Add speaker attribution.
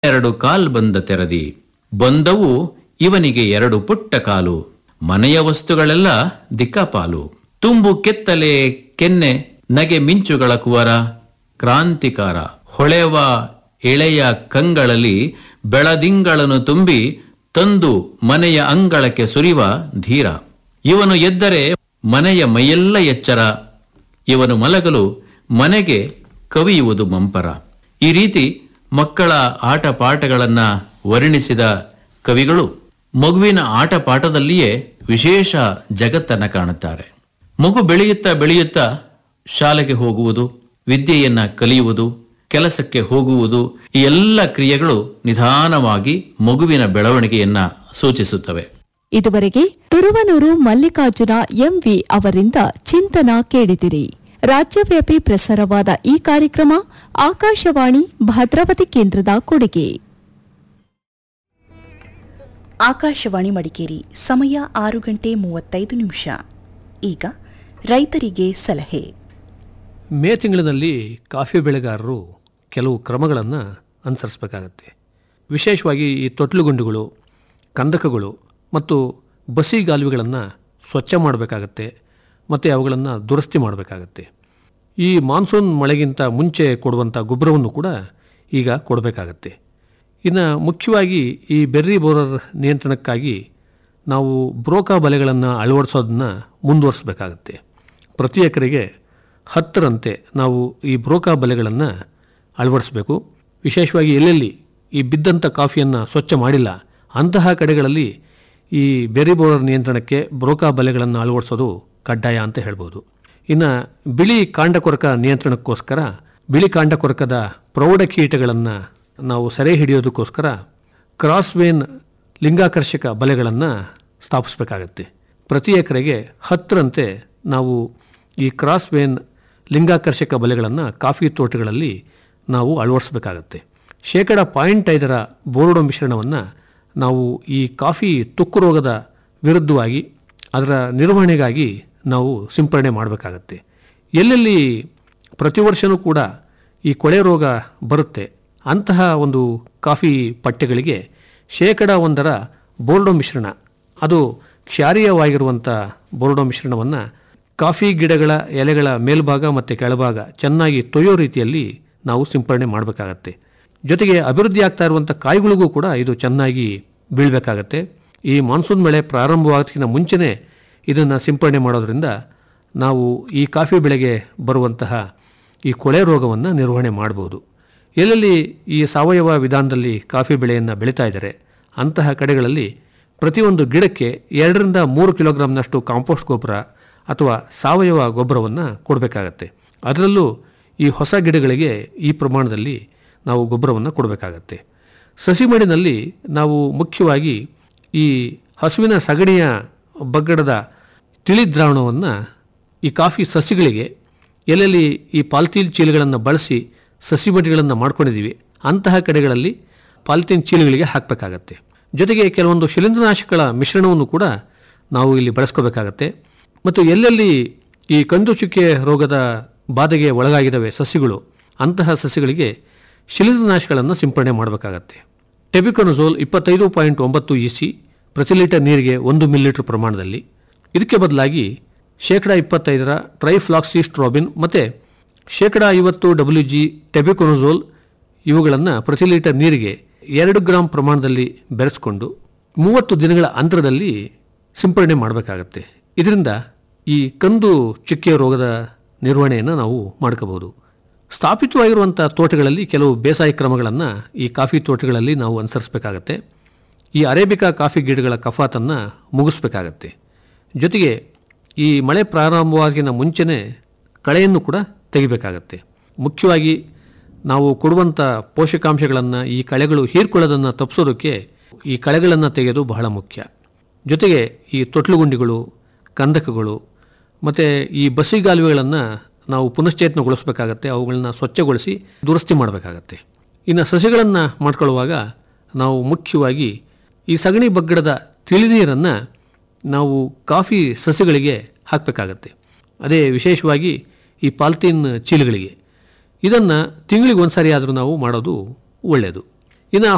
Speaker 1: ಎರಡು ಕಾಲ್ ಬಂದ ತೆರದಿ ಬಂದವು ಇವನಿಗೆ ಎರಡು ಪುಟ್ಟ ಕಾಲು ಮನೆಯ ವಸ್ತುಗಳೆಲ್ಲ ದಿಕ್ಕಾಪಾಲು ತುಂಬು ಕೆತ್ತಲೆ ಕೆನ್ನೆ ನಗೆ ಮಿಂಚುಗಳ ಕುವರ ಕ್ರಾಂತಿಕಾರ ಹೊಳೆವ ಎಳೆಯ ಕಂಗಳಲ್ಲಿ ಬೆಳದಿಂಗಳನ್ನು ತುಂಬಿ ತಂದು ಮನೆಯ ಅಂಗಳಕ್ಕೆ ಸುರಿವ ಧೀರ ಇವನು ಎದ್ದರೆ ಮನೆಯ ಮೈಯೆಲ್ಲ ಎಚ್ಚರ ಇವನು ಮಲಗಲು ಮನೆಗೆ ಕವಿಯುವುದು ಮಂಪರ ಈ ರೀತಿ ಮಕ್ಕಳ ಆಟ ಪಾಠಗಳನ್ನ ವರ್ಣಿಸಿದ ಕವಿಗಳು ಮಗುವಿನ ಆಟ ಪಾಠದಲ್ಲಿಯೇ ವಿಶೇಷ ಜಗತ್ತನ್ನ ಕಾಣುತ್ತಾರೆ ಮಗು ಬೆಳೆಯುತ್ತಾ ಬೆಳೆಯುತ್ತಾ ಶಾಲೆಗೆ ಹೋಗುವುದು ವಿದ್ಯೆಯನ್ನ ಕಲಿಯುವುದು ಕೆಲಸಕ್ಕೆ ಹೋಗುವುದು ಈ ಎಲ್ಲ ಕ್ರಿಯೆಗಳು ನಿಧಾನವಾಗಿ ಮಗುವಿನ ಬೆಳವಣಿಗೆಯನ್ನ ಸೂಚಿಸುತ್ತವೆ
Speaker 2: ಇದುವರೆಗೆ ತುರುವನೂರು ಮಲ್ಲಿಕಾರ್ಜುನ ಎಂವಿ ಅವರಿಂದ ಚಿಂತನ ಕೇಳಿದಿರಿ ರಾಜ್ಯವ್ಯಾಪಿ ಪ್ರಸಾರವಾದ ಈ ಕಾರ್ಯಕ್ರಮ ಆಕಾಶವಾಣಿ ಭದ್ರಾವತಿ ಕೇಂದ್ರದ ಕೊಡುಗೆ
Speaker 3: ಆಕಾಶವಾಣಿ ಮಡಿಕೇರಿ ಸಮಯ ಆರು ಗಂಟೆ ಮೂವತ್ತೈದು ನಿಮಿಷ ಈಗ ರೈತರಿಗೆ ಸಲಹೆ
Speaker 4: ಮೇ ತಿಂಗಳಿನಲ್ಲಿ ಕಾಫಿ ಬೆಳೆಗಾರರು ಕೆಲವು ಕ್ರಮಗಳನ್ನು ಅನುಸರಿಸಬೇಕಾಗತ್ತೆ ವಿಶೇಷವಾಗಿ ಈ ತೊಟ್ಲುಗುಂಡುಗಳು ಕಂದಕಗಳು ಮತ್ತು ಬಸಿಗಾಲುವೆಗಳನ್ನು ಸ್ವಚ್ಛ ಮಾಡಬೇಕಾಗತ್ತೆ ಮತ್ತು ಅವುಗಳನ್ನು ದುರಸ್ತಿ ಮಾಡಬೇಕಾಗತ್ತೆ ಈ ಮಾನ್ಸೂನ್ ಮಳೆಗಿಂತ ಮುಂಚೆ ಕೊಡುವಂಥ ಗೊಬ್ಬರವನ್ನು ಕೂಡ ಈಗ ಕೊಡಬೇಕಾಗತ್ತೆ ಇನ್ನು ಮುಖ್ಯವಾಗಿ ಈ ಬೆರ್ರಿ ಬೋರರ್ ನಿಯಂತ್ರಣಕ್ಕಾಗಿ ನಾವು ಬ್ರೋಕಾ ಬಲೆಗಳನ್ನು ಅಳವಡಿಸೋದನ್ನ ಮುಂದುವರಿಸಬೇಕಾಗತ್ತೆ ಪ್ರತಿ ಎಕರೆಗೆ ಹತ್ತರಂತೆ ನಾವು ಈ ಬ್ರೋಕಾ ಬಲೆಗಳನ್ನು ಅಳವಡಿಸಬೇಕು ವಿಶೇಷವಾಗಿ ಎಲ್ಲೆಲ್ಲಿ ಈ ಬಿದ್ದಂಥ ಕಾಫಿಯನ್ನು ಸ್ವಚ್ಛ ಮಾಡಿಲ್ಲ ಅಂತಹ ಕಡೆಗಳಲ್ಲಿ ಈ ಬೆರಿ ಬೋರರ್ ನಿಯಂತ್ರಣಕ್ಕೆ ಬ್ರೋಕಾ ಬಲೆಗಳನ್ನು ಅಳವಡಿಸೋದು ಕಡ್ಡಾಯ ಅಂತ ಹೇಳ್ಬೋದು ಇನ್ನು ಬಿಳಿ ಕಾಂಡಕೊರಕ ನಿಯಂತ್ರಣಕ್ಕೋಸ್ಕರ ಬಿಳಿ ಕಾಂಡಕೊರಕದ ಪ್ರೌಢ ಕೀಟಗಳನ್ನು ನಾವು ಸೆರೆ ಹಿಡಿಯೋದಕ್ಕೋಸ್ಕರ ಕ್ರಾಸ್ವೇನ್ ಲಿಂಗಾಕರ್ಷಕ ಬಲೆಗಳನ್ನು ಸ್ಥಾಪಿಸಬೇಕಾಗತ್ತೆ ಪ್ರತಿ ಎಕರೆಗೆ ಹತ್ತರಂತೆ ನಾವು ಈ ಕ್ರಾಸ್ವೇನ್ ಲಿಂಗಾಕರ್ಷಕ ಬಲೆಗಳನ್ನು ಕಾಫಿ ತೋಟಗಳಲ್ಲಿ ನಾವು ಅಳವಡಿಸಬೇಕಾಗತ್ತೆ ಶೇಕಡ ಪಾಯಿಂಟ್ ಐದರ ಬೋರ್ಡೋ ಮಿಶ್ರಣವನ್ನು ನಾವು ಈ ಕಾಫಿ ತುಕ್ಕು ರೋಗದ ವಿರುದ್ಧವಾಗಿ ಅದರ ನಿರ್ವಹಣೆಗಾಗಿ ನಾವು ಸಿಂಪರಣೆ ಮಾಡಬೇಕಾಗತ್ತೆ ಎಲ್ಲೆಲ್ಲಿ ಪ್ರತಿ ವರ್ಷವೂ ಕೂಡ ಈ ಕೊಳೆ ರೋಗ ಬರುತ್ತೆ ಅಂತಹ ಒಂದು ಕಾಫಿ ಪಟ್ಟೆಗಳಿಗೆ ಶೇಕಡ ಒಂದರ ಬೋರ್ಡೋ ಮಿಶ್ರಣ ಅದು ಕ್ಷಾರೀಯವಾಗಿರುವಂಥ ಬೋರ್ಡೋ ಮಿಶ್ರಣವನ್ನು ಕಾಫಿ ಗಿಡಗಳ ಎಲೆಗಳ ಮೇಲ್ಭಾಗ ಮತ್ತು ಕೆಳಭಾಗ ಚೆನ್ನಾಗಿ ತೊಯ್ಯೋ ರೀತಿಯಲ್ಲಿ ನಾವು ಸಿಂಪರಣೆ ಮಾಡಬೇಕಾಗತ್ತೆ ಜೊತೆಗೆ ಅಭಿವೃದ್ಧಿ ಆಗ್ತಾ ಇರುವಂಥ ಕಾಯಿಗಳಿಗೂ ಕೂಡ ಇದು ಚೆನ್ನಾಗಿ ಬೀಳಬೇಕಾಗತ್ತೆ ಈ ಮಾನ್ಸೂನ್ ಮಳೆ ಪ್ರಾರಂಭವಾಗೋದಕ್ಕಿಂತ ಮುಂಚೆನೇ ಇದನ್ನು ಸಿಂಪರಣೆ ಮಾಡೋದ್ರಿಂದ ನಾವು ಈ ಕಾಫಿ ಬೆಳೆಗೆ ಬರುವಂತಹ ಈ ಕೊಳೆ ರೋಗವನ್ನು ನಿರ್ವಹಣೆ ಮಾಡ್ಬೋದು ಎಲ್ಲೆಲ್ಲಿ ಈ ಸಾವಯವ ವಿಧಾನದಲ್ಲಿ ಕಾಫಿ ಬೆಳೆಯನ್ನು ಬೆಳೀತಾ ಇದ್ದಾರೆ ಅಂತಹ ಕಡೆಗಳಲ್ಲಿ ಪ್ರತಿಯೊಂದು ಗಿಡಕ್ಕೆ ಎರಡರಿಂದ ಮೂರು ಕಿಲೋಗ್ರಾಮ್ನಷ್ಟು ಕಾಂಪೋಸ್ಟ್ ಗೊಬ್ಬರ ಅಥವಾ ಸಾವಯವ ಗೊಬ್ಬರವನ್ನು ಕೊಡಬೇಕಾಗತ್ತೆ ಅದರಲ್ಲೂ ಈ ಹೊಸ ಗಿಡಗಳಿಗೆ ಈ ಪ್ರಮಾಣದಲ್ಲಿ ನಾವು ಗೊಬ್ಬರವನ್ನು ಕೊಡಬೇಕಾಗತ್ತೆ ಸಸಿ ಮಡಿನಲ್ಲಿ ನಾವು ಮುಖ್ಯವಾಗಿ ಈ ಹಸುವಿನ ಸಗಣಿಯ ಬಗ್ಗಡದ ತಿಳಿ ದ್ರಾವಣವನ್ನು ಈ ಕಾಫಿ ಸಸಿಗಳಿಗೆ ಎಲ್ಲೆಲ್ಲಿ ಈ ಪಾಲ್ತೀನ್ ಚೀಲಗಳನ್ನು ಬಳಸಿ ಸಸಿ ಮಡಿಗಳನ್ನು ಮಾಡ್ಕೊಂಡಿದ್ದೀವಿ ಅಂತಹ ಕಡೆಗಳಲ್ಲಿ ಪಾಲಿಥೀನ್ ಚೀಲಗಳಿಗೆ ಹಾಕಬೇಕಾಗತ್ತೆ ಜೊತೆಗೆ ಕೆಲವೊಂದು ಶಿಲೀಂಧ್ರನಾಶಕಗಳ ಮಿಶ್ರಣವನ್ನು ಕೂಡ ನಾವು ಇಲ್ಲಿ ಬಳಸ್ಕೋಬೇಕಾಗತ್ತೆ ಮತ್ತು ಎಲ್ಲೆಲ್ಲಿ ಈ ಕಂದು ಚುಕ್ಕೆ ರೋಗದ ಬಾಧೆಗೆ ಒಳಗಾಗಿದ್ದಾವೆ ಸಸಿಗಳು ಅಂತಹ ಸಸಿಗಳಿಗೆ ಶಿಲೀಂಧ್ರನಾಶಕಗಳನ್ನು ಸಿಂಪರಣೆ ಮಾಡಬೇಕಾಗತ್ತೆ ಟೆಬಿಕೊನಜೋಲ್ ಇಪ್ಪತ್ತೈದು ಪಾಯಿಂಟ್ ಒಂಬತ್ತು ಇ ಸಿ ಪ್ರತಿ ಲೀಟರ್ ನೀರಿಗೆ ಒಂದು ಮಿಲಿಲೀಟರ್ ಪ್ರಮಾಣದಲ್ಲಿ ಇದಕ್ಕೆ ಬದಲಾಗಿ ಶೇಕಡ ಇಪ್ಪತ್ತೈದರ ಟ್ರೈಫ್ಲಾಕ್ಸಿಸ್ಟ್ರಾಬಿನ್ ಮತ್ತು ಶೇಕಡ ಐವತ್ತು ಡಬ್ಲ್ಯೂ ಜಿ ಟೆಬಿಕೊನಜೋಲ್ ಇವುಗಳನ್ನು ಪ್ರತಿ ಲೀಟರ್ ನೀರಿಗೆ ಎರಡು ಗ್ರಾಂ ಪ್ರಮಾಣದಲ್ಲಿ ಬೆರೆಸ್ಕೊಂಡು ಮೂವತ್ತು ದಿನಗಳ ಅಂತರದಲ್ಲಿ ಸಿಂಪರಣೆ ಮಾಡಬೇಕಾಗತ್ತೆ ಇದರಿಂದ ಈ ಕಂದು ಚುಕ್ಕೆ ರೋಗದ ನಿರ್ವಹಣೆಯನ್ನು ನಾವು ಮಾಡ್ಕೋಬಹುದು ಸ್ಥಾಪಿತವಾಗಿರುವಂಥ ತೋಟಗಳಲ್ಲಿ ಕೆಲವು ಬೇಸಾಯ ಕ್ರಮಗಳನ್ನು ಈ ಕಾಫಿ ತೋಟಗಳಲ್ಲಿ ನಾವು ಅನುಸರಿಸಬೇಕಾಗತ್ತೆ ಈ ಅರೇಬಿಕಾ ಕಾಫಿ ಗಿಡಗಳ ಕಫಾತನ್ನು ಮುಗಿಸ್ಬೇಕಾಗತ್ತೆ ಜೊತೆಗೆ ಈ ಮಳೆ ಪ್ರಾರಂಭವಾಗಿನ ಮುಂಚೆನೇ ಕಳೆಯನ್ನು ಕೂಡ ತೆಗಿಬೇಕಾಗತ್ತೆ ಮುಖ್ಯವಾಗಿ ನಾವು ಕೊಡುವಂಥ ಪೋಷಕಾಂಶಗಳನ್ನು ಈ ಕಳೆಗಳು ಹೀರ್ಕೊಳ್ಳೋದನ್ನು ತಪ್ಪಿಸೋದಕ್ಕೆ ಈ ಕಳೆಗಳನ್ನು ತೆಗೆಯೋದು ಬಹಳ ಮುಖ್ಯ ಜೊತೆಗೆ ಈ ತೊಟ್ಲುಗುಂಡಿಗಳು ಕಂದಕಗಳು ಮತ್ತು ಈ ಬಸಿಗಾಲುವೆಗಳನ್ನು ನಾವು ಪುನಶ್ಚೇತನಗೊಳಿಸಬೇಕಾಗತ್ತೆ ಅವುಗಳನ್ನ ಸ್ವಚ್ಛಗೊಳಿಸಿ ದುರಸ್ತಿ ಮಾಡಬೇಕಾಗತ್ತೆ ಇನ್ನು ಸಸಿಗಳನ್ನು ಮಾಡ್ಕೊಳ್ಳುವಾಗ ನಾವು ಮುಖ್ಯವಾಗಿ ಈ ಸಗಣಿ ಬಗ್ಗಡದ ತಿಳಿನೀರನ್ನು ನಾವು ಕಾಫಿ ಸಸಿಗಳಿಗೆ ಹಾಕಬೇಕಾಗತ್ತೆ ಅದೇ ವಿಶೇಷವಾಗಿ ಈ ಪಾಲ್ತೀನ್ ಚೀಲಗಳಿಗೆ ಇದನ್ನು ತಿಂಗಳಿಗೆ ಒಂದು ಸಾರಿ ಆದರೂ ನಾವು ಮಾಡೋದು ಒಳ್ಳೆಯದು ಇನ್ನು